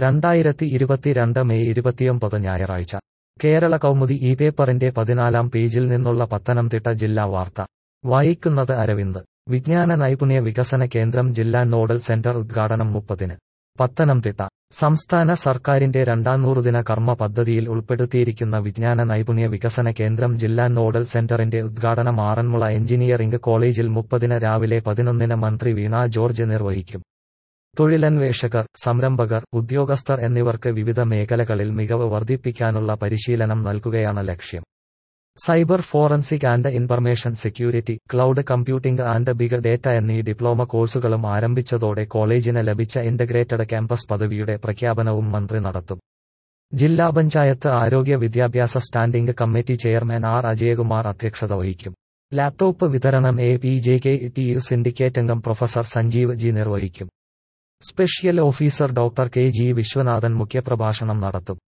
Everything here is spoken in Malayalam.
രണ്ടായിരത്തി ഇരുപത്തിരണ്ട് മെയ് ഇരുപത്തിയൊമ്പത് ഞായറാഴ്ച കേരള കൗമുദി ഈ പേപ്പറിന്റെ പതിനാലാം പേജിൽ നിന്നുള്ള പത്തനംതിട്ട ജില്ലാ വാർത്ത വായിക്കുന്നത് അരവിന്ദ് വിജ്ഞാന നൈപുണ്യ വികസന കേന്ദ്രം ജില്ലാ നോഡൽ സെന്റർ ഉദ്ഘാടനം മുപ്പതിന് പത്തനംതിട്ട സംസ്ഥാന സർക്കാരിന്റെ രണ്ടാം നൂറുദിന കർമ്മ പദ്ധതിയിൽ ഉൾപ്പെടുത്തിയിരിക്കുന്ന വിജ്ഞാന നൈപുണ്യ വികസന കേന്ദ്രം ജില്ലാ നോഡൽ സെന്ററിന്റെ ഉദ്ഘാടനം ആറന്മുള എഞ്ചിനീയറിംഗ് കോളേജിൽ മുപ്പതിന് രാവിലെ പതിനൊന്നിന് മന്ത്രി വീണ ജോർജ് നിർവഹിക്കും തൊഴിലന്വേഷകർ സംരംഭകർ ഉദ്യോഗസ്ഥർ എന്നിവർക്ക് വിവിധ മേഖലകളിൽ മികവ് വർദ്ധിപ്പിക്കാനുള്ള പരിശീലനം നൽകുകയാണ് ലക്ഷ്യം cyber forensic and information security cloud computing and big data എന്നീ ഡിപ്ലോമ കോഴ്സുകളും ആരംഭിച്ചതോടെ കോളേജിന് ലഭിച്ച ഇന്റഗ്രേറ്റഡ് ക്യാമ്പസ് പദവിയുടെ പ്രഖ്യാപനവും മന്ത്രി നടത്തും ജില്ലാ പഞ്ചായത്ത് ആരോഗ്യ വിദ്യാഭ്യാസ standing committee chairman R Ajayakumar അധ്യക്ഷത വഹിക്കും ലാപ്ടോപ്പ് വിതരണം A P J K T U syndicate അംഗം പ്രൊഫസർ സഞ്ജീവ് ജി നിർവഹിക്കും special officer doctor K G Viswanathan മുഖ്യപ്രഭാഷണം നടത്തും